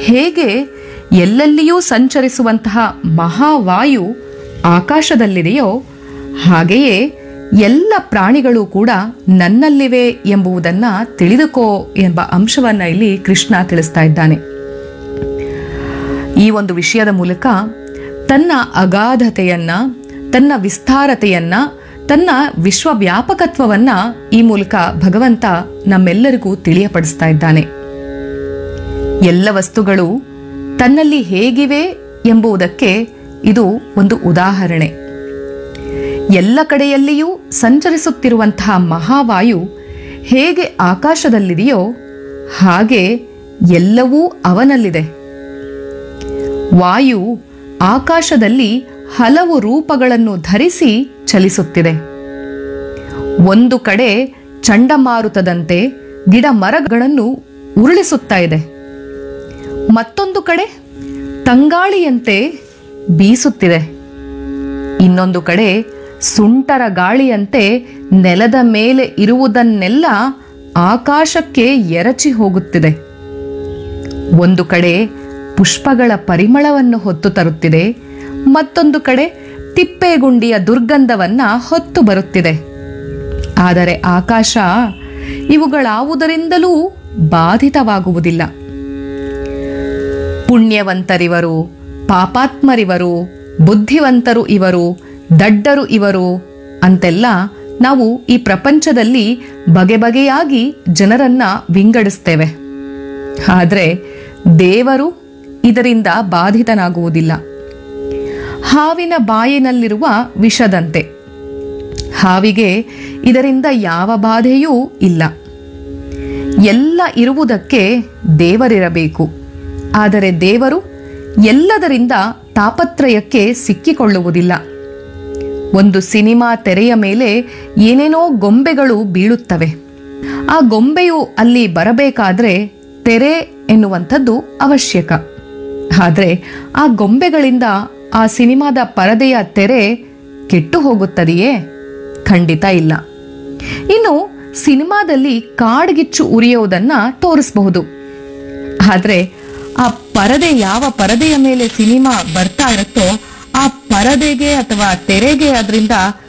ಹೇಗೆ ಎಲ್ಲೆಲ್ಲಿಯೂ ಸಂಚರಿಸುವಂತಹ ಮಹಾವಾಯು ಆಕಾಶದಲ್ಲಿದೆಯೋ ಹಾಗೆಯೇ ಎಲ್ಲ ಪ್ರಾಣಿಗಳು ಕೂಡ ನನ್ನಲ್ಲಿವೆ ಎಂಬುದನ್ನು ತಿಳಿದುಕೋ ಎಂಬ ಅಂಶವನ್ನ ಇಲ್ಲಿ ಕೃಷ್ಣ ತಿಳಿಸ್ತಾ ಇದ್ದಾನೆ ಈ ಒಂದು ವಿಷಯದ ಮೂಲಕ ತನ್ನ ಅಗಾಧತೆಯನ್ನ ತನ್ನ ವಿಸ್ತಾರತೆಯನ್ನ ತನ್ನ ವಿಶ್ವವ್ಯಾಪಕತ್ವವನ್ನ ಈ ಮೂಲಕ ಭಗವಂತ ನಮ್ಮೆಲ್ಲರಿಗೂ ತಿಳಿಯಪಡಿಸ್ತಾ ಇದ್ದಾನೆ ಎಲ್ಲ ವಸ್ತುಗಳು ತನ್ನಲ್ಲಿ ಹೇಗಿವೆ ಎಂಬುದಕ್ಕೆ ಇದು ಒಂದು ಉದಾಹರಣೆ ಎಲ್ಲ ಕಡೆಯಲ್ಲಿಯೂ ಸಂಚರಿಸುತ್ತಿರುವಂತಹ ಮಹಾವಾಯು ಹೇಗೆ ಆಕಾಶದಲ್ಲಿದೆಯೋ ಹಾಗೆ ಎಲ್ಲವೂ ಅವನಲ್ಲಿದೆ ವಾಯು ಆಕಾಶದಲ್ಲಿ ಹಲವು ರೂಪಗಳನ್ನು ಧರಿಸಿ ಚಲಿಸುತ್ತಿದೆ ಒಂದು ಕಡೆ ಚಂಡಮಾರುತದಂತೆ ಗಿಡ ಮರಗಳನ್ನು ಉರುಳಿಸುತ್ತಾ ಇದೆ ಮತ್ತೊಂದು ಕಡೆ ತಂಗಾಳಿಯಂತೆ ಬೀಸುತ್ತಿದೆ ಇನ್ನೊಂದು ಕಡೆ ಸುಂಟರ ಗಾಳಿಯಂತೆ ನೆಲದ ಮೇಲೆ ಇರುವುದನ್ನೆಲ್ಲ ಆಕಾಶಕ್ಕೆ ಎರಚಿ ಹೋಗುತ್ತಿದೆ ಒಂದು ಕಡೆ ಪುಷ್ಪಗಳ ಪರಿಮಳವನ್ನು ಹೊತ್ತು ತರುತ್ತಿದೆ ಮತ್ತೊಂದು ಕಡೆ ತಿಪ್ಪೆಗುಂಡಿಯ ದುರ್ಗಂಧವನ್ನ ಹೊತ್ತು ಬರುತ್ತಿದೆ ಆದರೆ ಆಕಾಶ ಇವುಗಳಾವುದರಿಂದಲೂ ಬಾಧಿತವಾಗುವುದಿಲ್ಲ ಪುಣ್ಯವಂತರಿವರು ಪಾಪಾತ್ಮರಿವರು ಬುದ್ಧಿವಂತರು ಇವರು ದಡ್ಡರು ಇವರು ಅಂತೆಲ್ಲ ನಾವು ಈ ಪ್ರಪಂಚದಲ್ಲಿ ಬಗೆ ಬಗೆಯಾಗಿ ಜನರನ್ನ ವಿಂಗಡಿಸ್ತೇವೆ ಆದರೆ ದೇವರು ಇದರಿಂದ ಬಾಧಿತನಾಗುವುದಿಲ್ಲ ಹಾವಿನ ಬಾಯಿನಲ್ಲಿರುವ ವಿಷದಂತೆ ಹಾವಿಗೆ ಇದರಿಂದ ಯಾವ ಬಾಧೆಯೂ ಇಲ್ಲ ಎಲ್ಲ ಇರುವುದಕ್ಕೆ ದೇವರಿರಬೇಕು ಆದರೆ ದೇವರು ಎಲ್ಲದರಿಂದ ತಾಪತ್ರಯಕ್ಕೆ ಸಿಕ್ಕಿಕೊಳ್ಳುವುದಿಲ್ಲ ಒಂದು ಸಿನಿಮಾ ತೆರೆಯ ಮೇಲೆ ಏನೇನೋ ಗೊಂಬೆಗಳು ಬೀಳುತ್ತವೆ ಆ ಗೊಂಬೆಯು ಅಲ್ಲಿ ಬರಬೇಕಾದ್ರೆ ತೆರೆ ಎನ್ನುವಂಥದ್ದು ಅವಶ್ಯಕ ಆದರೆ ಆ ಗೊಂಬೆಗಳಿಂದ ಆ ಸಿನಿಮಾದ ಪರದೆಯ ತೆರೆ ಕೆಟ್ಟು ಹೋಗುತ್ತದೆಯೇ ಖಂಡಿತ ಇಲ್ಲ ಇನ್ನು ಸಿನಿಮಾದಲ್ಲಿ ಕಾಡ್ಗಿಚ್ಚು ಉರಿಯೋದನ್ನ ತೋರಿಸಬಹುದು ಆದರೆ ಆ ಪರದೆ ಯಾವ ಪರದೆಯ ಮೇಲೆ ಸಿನಿಮಾ ಬರ್ತಾ ಇರುತ್ತೋ ಆ ಪರದೆಗೆ ಅಥವಾ ತೆರೆಗೆ ಅದರಿಂದ